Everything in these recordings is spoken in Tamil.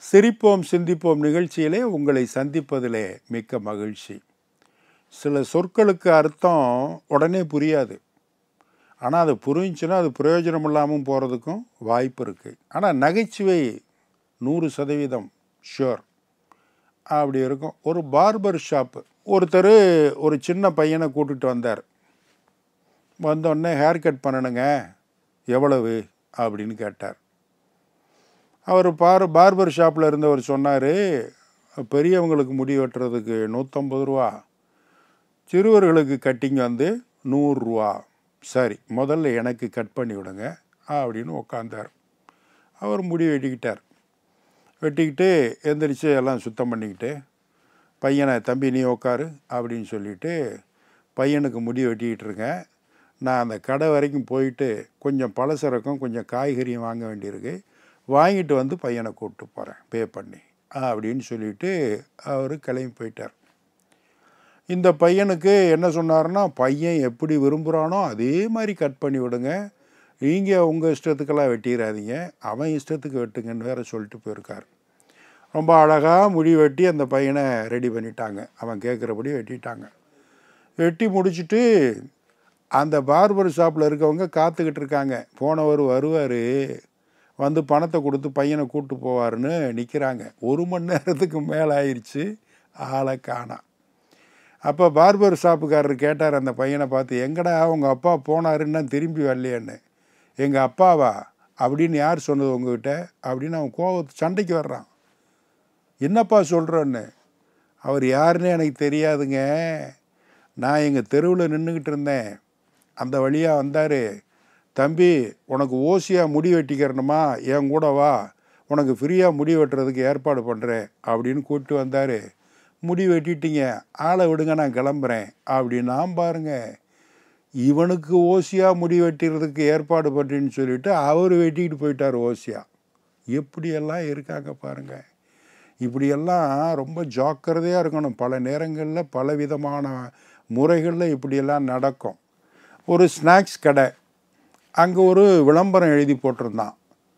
சிரிப்போம் சிந்திப்போம் நிகழ்ச்சியிலே உங்களை சந்திப்பதிலே மிக்க மகிழ்ச்சி சில சொற்களுக்கு அர்த்தம் உடனே புரியாது ஆனால் அது புரிஞ்சுன்னா அது பிரயோஜனம் இல்லாமல் போகிறதுக்கும் வாய்ப்பு இருக்குது ஆனால் நகைச்சுவை நூறு சதவீதம் ஷுர் அப்படி இருக்கும் ஒரு பார்பர் ஷாப்பு ஒருத்தர் ஒரு சின்ன பையனை கூட்டிகிட்டு வந்தார் வந்தோடனே ஹேர் கட் பண்ணணுங்க எவ்வளவு அப்படின்னு கேட்டார் அவர் பார் பார்பர் ஷாப்பில் இருந்தவர் சொன்னார் பெரியவங்களுக்கு முடி வெட்டுறதுக்கு நூற்றம்பது ரூபா சிறுவர்களுக்கு கட்டிங் வந்து நூறுரூவா சரி முதல்ல எனக்கு கட் பண்ணி விடுங்க அப்படின்னு உக்காந்தார் அவர் முடி வெட்டிக்கிட்டார் வெட்டிக்கிட்டு எந்திரிச்சு எல்லாம் சுத்தம் பண்ணிக்கிட்டு பையனை தம்பி நீ உக்காரு அப்படின்னு சொல்லிட்டு பையனுக்கு முடி வெட்டிக்கிட்டு இருக்கேன் நான் அந்த கடை வரைக்கும் போயிட்டு கொஞ்சம் பலசரக்கும் கொஞ்சம் காய்கறியும் வாங்க வேண்டியிருக்கு வாங்கிட்டு வந்து பையனை கூப்பிட்டு போகிறேன் பே பண்ணி அப்படின்னு சொல்லிட்டு அவர் கிளம்பி போயிட்டார் இந்த பையனுக்கு என்ன சொன்னார்னா பையன் எப்படி விரும்புகிறானோ அதே மாதிரி கட் பண்ணி விடுங்க நீங்கள் உங்கள் இஷ்டத்துக்கெல்லாம் வெட்டிடாதீங்க அவன் இஷ்டத்துக்கு வெட்டுங்கன்னு வேற சொல்லிட்டு போயிருக்கார் ரொம்ப அழகாக முடி வெட்டி அந்த பையனை ரெடி பண்ணிட்டாங்க அவன் கேட்குறபடி வெட்டிட்டாங்க வெட்டி முடிச்சுட்டு அந்த பார்பர் ஷாப்பில் இருக்கவங்க காத்துக்கிட்டு இருக்காங்க போனவர் வருவார் வந்து பணத்தை கொடுத்து பையனை கூப்பிட்டு போவார்னு நிற்கிறாங்க ஒரு மணி நேரத்துக்கு மேலே ஆயிடுச்சு ஆளை காணாம் அப்போ பார்பர் ஷாப்புக்காரர் கேட்டார் அந்த பையனை பார்த்து எங்கடா உங்கள் அப்பா போனாருன்னா திரும்பி வரலையேன்னு எங்கள் அப்பாவா அப்படின்னு யார் சொன்னது உங்ககிட்ட அப்படின்னு அவன் கோவத்து சண்டைக்கு வர்றான் என்னப்பா சொல்கிறேன்னு அவர் யாருன்னு எனக்கு தெரியாதுங்க நான் எங்கள் தெருவில் நின்றுக்கிட்டு இருந்தேன் அந்த வழியாக வந்தார் தம்பி உனக்கு ஓசியாக முடி வெட்டிக்கிறணுமா என் கூட வா உனக்கு ஃப்ரீயாக முடி வெட்டுறதுக்கு ஏற்பாடு பண்ணுறேன் அப்படின்னு கூப்பிட்டு வந்தார் முடி வெட்டிட்டீங்க ஆளை விடுங்க நான் கிளம்புறேன் அப்படின்னா பாருங்க இவனுக்கு ஓசியாக முடி வெட்டிறதுக்கு ஏற்பாடு பண்ணுறேன்னு சொல்லிட்டு அவர் வெட்டிக்கிட்டு போயிட்டார் ஓசியாக எப்படியெல்லாம் இருக்காங்க பாருங்க இப்படியெல்லாம் ரொம்ப ஜாக்கிரதையாக இருக்கணும் பல நேரங்களில் பல விதமான முறைகளில் இப்படியெல்லாம் நடக்கும் ஒரு ஸ்நாக்ஸ் கடை அங்கே ஒரு விளம்பரம் எழுதி போட்டிருந்தான்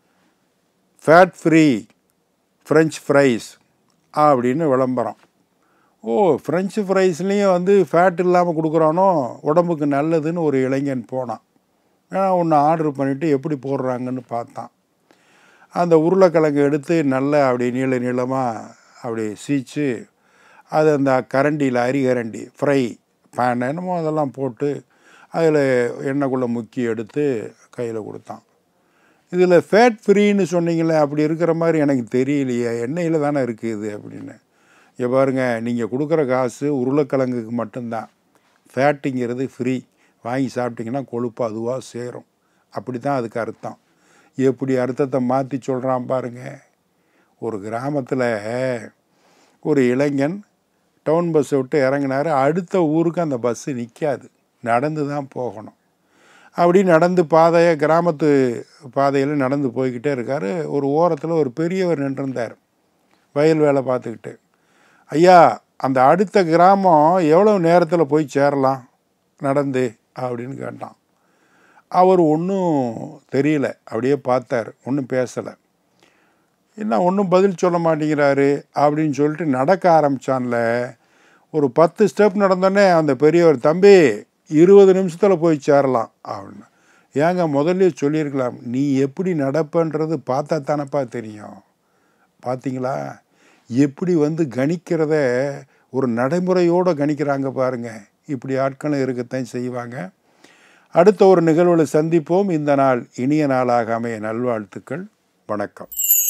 ஃபேட் ஃப்ரீ ஃப்ரெஞ்ச் ஃப்ரைஸ் அப்படின்னு விளம்பரம் ஓ ஃப்ரெஞ்சு ஃப்ரைஸ்லேயும் வந்து ஃபேட் இல்லாமல் கொடுக்குறானோ உடம்புக்கு நல்லதுன்னு ஒரு இளைஞன் போனான் ஏன்னா ஒன்று ஆர்டர் பண்ணிவிட்டு எப்படி போடுறாங்கன்னு பார்த்தான் அந்த உருளைக்கிழங்கு எடுத்து நல்லா அப்படி நீள நீளமாக அப்படி சீச்சு அது அந்த கரண்டியில் அரிகரண்டி ஃப்ரை பேன் என்னமோ அதெல்லாம் போட்டு அதில் எண்ணெய்க்குள்ளே முக்கி எடுத்து கையில் கொடுத்தான் இதில் ஃபேட் ஃப்ரீன்னு சொன்னீங்களே அப்படி இருக்கிற மாதிரி எனக்கு தெரியலையே எண்ணெயில் தானே இருக்குது இது அப்படின்னு இங்கே பாருங்க நீங்கள் கொடுக்குற காசு உருளைக்கிழங்குக்கு மட்டும்தான் ஃபேட்டுங்கிறது ஃப்ரீ வாங்கி சாப்பிட்டிங்கன்னா கொழுப்பு அதுவாக சேரும் அப்படி தான் அதுக்கு அர்த்தம் எப்படி அர்த்தத்தை மாற்றி சொல்கிறான் பாருங்க ஒரு கிராமத்தில் ஒரு இளைஞன் டவுன் பஸ்ஸை விட்டு இறங்கினார் அடுத்த ஊருக்கு அந்த பஸ்ஸு நிற்காது நடந்து தான் போகணும் அப்படி நடந்து பாதையை கிராமத்து பாதையில் நடந்து போய்கிட்டே இருக்கார் ஒரு ஓரத்தில் ஒரு பெரியவர் நின்றுருந்தார் வயல் வேலை பார்த்துக்கிட்டு ஐயா அந்த அடுத்த கிராமம் எவ்வளோ நேரத்தில் போய் சேரலாம் நடந்து அப்படின்னு கேட்டான் அவர் ஒன்றும் தெரியல அப்படியே பார்த்தார் ஒன்றும் பேசலை என்ன ஒன்றும் பதில் சொல்ல மாட்டேங்கிறாரு அப்படின்னு சொல்லிட்டு நடக்க ஆரம்பித்தான்ல ஒரு பத்து ஸ்டெப் நடந்தோடனே அந்த பெரியவர் தம்பி இருபது நிமிஷத்தில் போய் சேரலாம் அப்படின்னு ஏங்க முதல்ல சொல்லியிருக்கலாம் நீ எப்படி நடப்பன்றது பார்த்தா தானப்பா தெரியும் பார்த்தீங்களா எப்படி வந்து கணிக்கிறத ஒரு நடைமுறையோடு கணிக்கிறாங்க பாருங்க இப்படி ஆட்களும் இருக்கத்தான் செய்வாங்க அடுத்த ஒரு நிகழ்வில் சந்திப்போம் இந்த நாள் இனிய நாளாக அமைய நல்வாழ்த்துக்கள் வணக்கம்